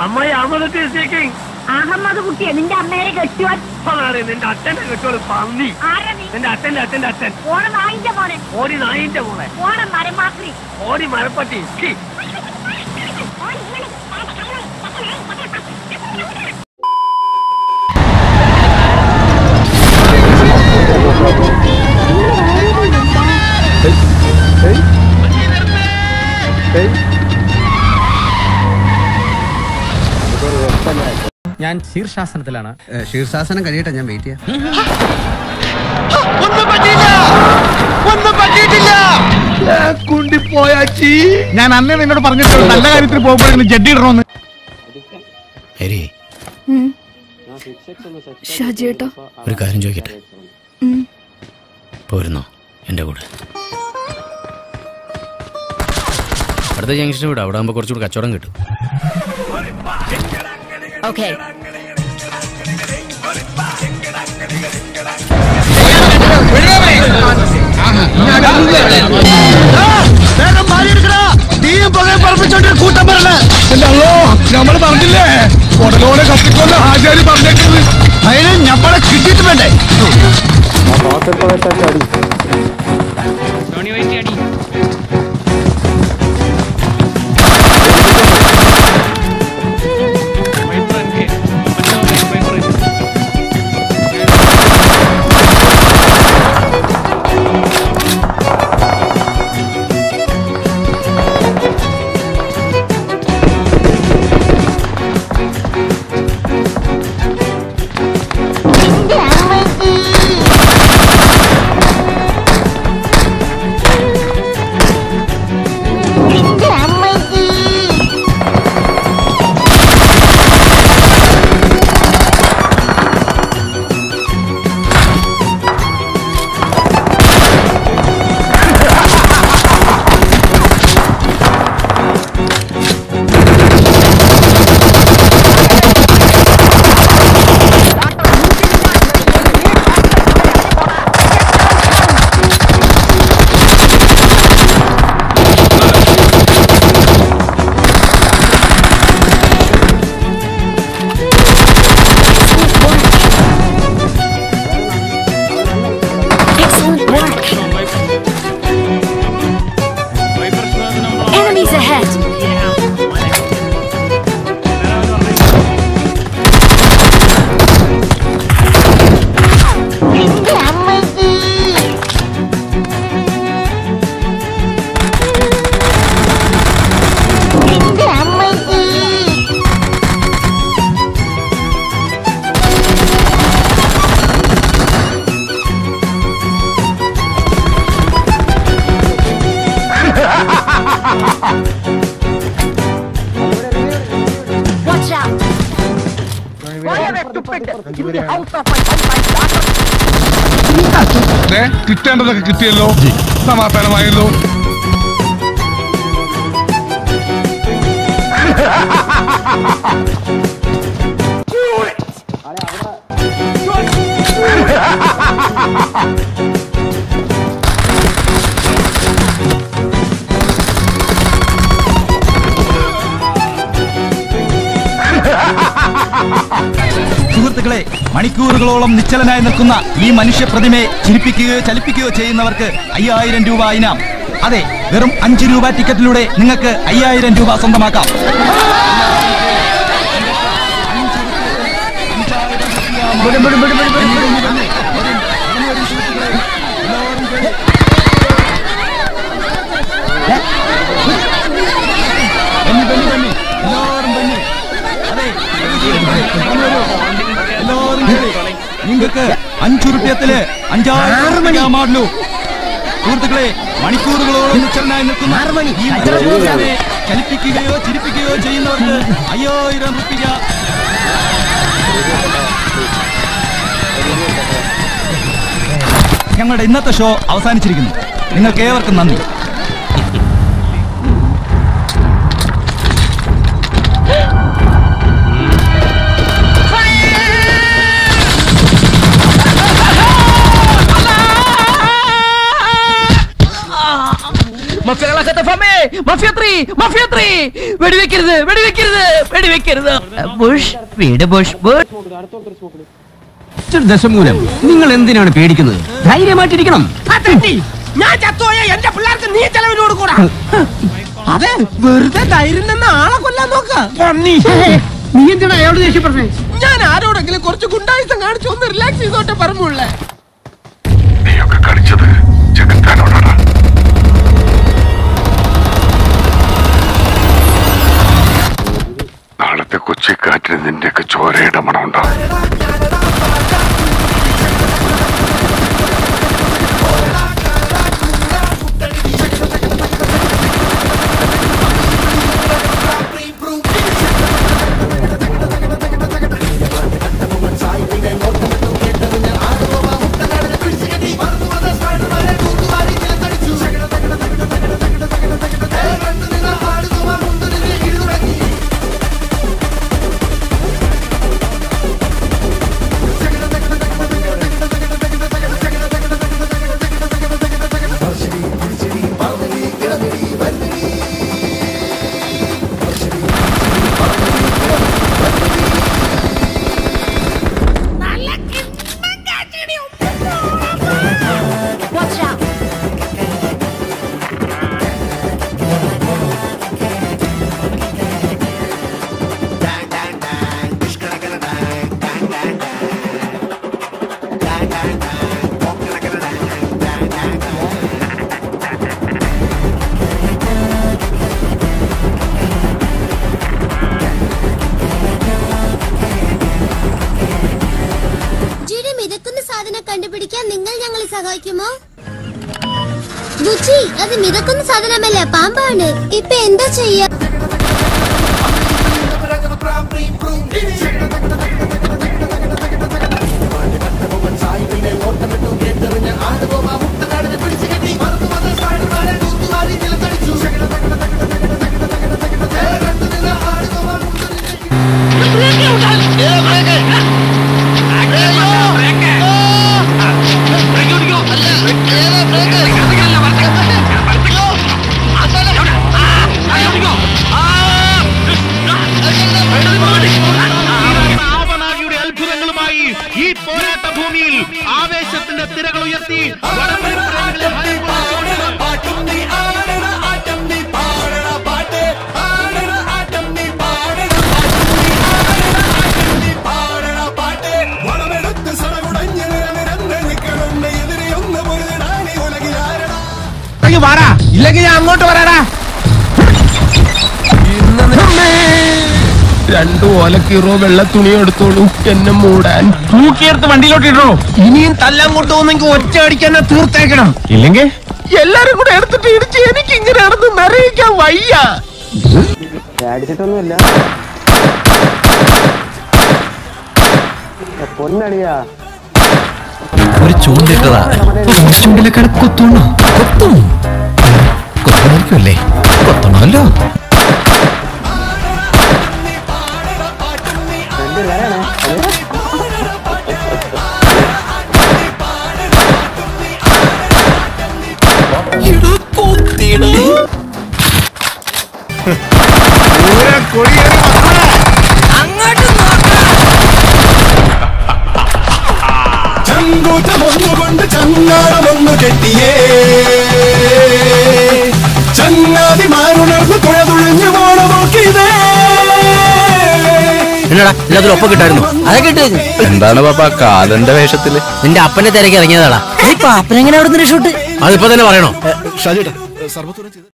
അമ്മായി അഹമ്മദ് സ്പീക്കിംഗ് അഹമ്മദ് കുട്ടിയെ നിന്റെ അമ്മേനെ കെട്ടുവാൻ നിന്റെ അച്ഛന്റെ കെട്ടോള് പന്നി ആരാ നീ നിന്റെ അച്ഛന്റെ അച്ഛന്റെ അച്ഛൻ ഓണ നായിന്റെ മോനെ ഓടി നായിന്റെ മോളെ ഓണ മരമാക്രി ഓടി മരപ്പട്ടി ഛീ. ഞാൻ ശീർഷാസനത്തിലാണ് ശീർഷാസനം കഴിയട്ടെ ഞാൻ വെയിറ്റ് ചെയ്യാം ഞാൻ അന്നേ നിന്നോട് പറഞ്ഞിട്ടുണ്ട് നല്ല കാര്യത്തിൽ പോകുമ്പോഴെങ്കിലും ജഡ്ഡി ഇടണമെന്ന് ഹരി ഷാജിയേട്ടാ ഒരു കാര്യം ചോദിക്കട്ടെ പോരുന്നോ എൻ്റെ കൂടെ അടുത്ത ജംഗ്ഷന് വിടാം അവിടെ ആകുമ്പോൾ കുറച്ചുകൂടി കച്ചവടം കിട്ടും ഓക്കെ കൂട്ടം പറഞ്ഞ എന്റെ അല്ലോ നമ്മള് പറഞ്ഞില്ലേ ഉടലോടെ കത്തിക്കൊല്ല ആചാരി പറഞ്ഞേക്കുന്നത് അതിന് ഞമ്മളെ കിട്ടിയിട്ട് വേണ്ടേ Excellent work. Enemies ahead. Watch out. ദേ, കിട്ടേണ്ടതൊക്കെ കിട്ടിയല്ലോ സമാധാനമായല്ലോ സുഹൃത്തുക്കളെ മണിക്കൂറുകളോളം നിശ്ചലനായി നിൽക്കുന്ന ഈ മനുഷ്യ പ്രതിമയെ ചിരിപ്പിക്കുകയോ ചലിപ്പിക്കുകയോ ചെയ്യുന്നവർക്ക് അയ്യായിരം രൂപ ഇനാം അതെ വെറും അഞ്ച് രൂപ ടിക്കറ്റിലൂടെ നിങ്ങൾക്ക് അയ്യായിരം രൂപ സ്വന്തമാക്കാം ബന്നി, ബന്നി, ബന്നി. എല്ലാവരും ബന്നി. അതെ, എല്ലാവരും കേറി. നിങ്ങൾക്ക് അഞ്ചുറുപ്യത്തില് അഞ്ചായിരം മാറുള്ളൂ സുഹൃത്തുക്കളെ മണിക്കൂറുകളോളം നിശ്ചലനായി നിൽക്കുന്ന ഈ മനുഷ്യനെ ചലിപ്പിക്കുകയോ ചിരിപ്പിക്കുകയോ ചെയ്യുന്നവർക്ക് അയ്യായിരം റുപ്യ ഞങ്ങളുടെ ഇന്നത്തെ ഷോ അവസാനിച്ചിരിക്കുന്നു നിങ്ങൾക്ക് ഏവർക്കും നന്ദി Mafia la gente familia. Mafia three mafia three വെടിവെക്കരുത് വെടിവെക്കരുത് വെടിവെക്കരുത് ബുഷ് വീട് ബുഷ് ബുഷ് ദശമൂലം നിങ്ങൾ എന്തിനാണ് പേടിക്കുന്നത് ധൈര്യമായിട്ടിരിക്കണം ഞാൻ ചത്തോയ എന്റെ പിള്ളേർക്ക് നീ ചെലവിന് കൊടുക്കൂടാ അതെ വെറുതെ ധൈര്യം നിന്ന് ആളെ കൊല്ലാൻ നോക്ക നീ എന്തിനാ അയാളോട് ദേഷ്യപ്പെട്ടേ ഞാൻ ആരോടെങ്കിലും കുറച്ച് ഗുണ്ടായുസം കാണിച്ചു ഒന്ന് റിലാക്സ് ചെയ്തോട്ടെ പറഞ്ഞുള്ളേ നീയൊക്കെ കളിച്ചത് ചെകുത്താനോടാണ് നാളത്തെ കൊച്ചിക്കാറ്റിന് നിന്റെയൊക്കെ ചോരയുടെ മണമുണ്ടാവും Watch out. ജിയുടെ മിതക്കുന്ന സാധനം കണ്ടുപിടിക്കാൻ നിങ്ങൾ ഞങ്ങളെ സഹായിക്കുമോ ബുച്ചി അത് മിതക്കുന്ന സാധനമല്ല പാമ്പാണ് ഇപ്പൊ എന്താ ചെയ്യാ ആവനാഴിയുടെ അത്ഭുതങ്ങളുമായി ഈ പോരാട്ട ഭൂമിയിൽ ആവേശത്തിന്റെ തിരകൾ ഉയർത്തി ഇല്ലെങ്കിൽ ഞാൻ അങ്ങോട്ട് വരാടാ രണ്ടു ഓലക്കീറോ വെള്ള തുണി എടുത്തോളൂ എന്നെ മൂടാൻ തൂക്കിയെടുത്ത് വണ്ടിയിലോട്ട് ഇടോ ഇനിയും തല്ലാൻ കൊണ്ടുപോകുന്നെങ്കിൽ ഒറ്റ അടിക്കാൻ തീർത്തേക്കണം ഇല്ലെങ്കിൽ എല്ലാരും കൂടെ എടുത്തിട്ട് ഇടിച്ച് എനിക്ക് ഇങ്ങനെ നടന്ന് നിറയിക്കാൻ വയ്യ ഒരു ചൂണ്ടിട്ടതാ ചൂണ്ടിലേക്കാണ് കൊത്തുണോ കൊത്തും കൊത്തുമായിരിക്കുമല്ലേ കൊത്തണമല്ലോ ചങ്കൂറ്റമൊന്നുകൊണ്ട് ചങ്ങാടമൊന്നു കെട്ടിയേ ചങ്ങാതിമാരുണർന്ന് തുഴതുഴഞ്ഞു പോണ നോക്കിയതേ എന്നടാ എല്ലാത്തിലും ഒപ്പം കിട്ടായിരുന്നു അതൊക്കെ കിട്ടി എന്താണ് പാപ്പ കാലന്റെ വേഷത്തില് നിന്റെ അപ്പനെ തിരക്കി ഇറങ്ങിയതാടാ അപ്പനെങ്ങനെ അവിടെ നിന്ന് ഷൂട്ട് അതിപ്പോ തന്നെ പറയണോ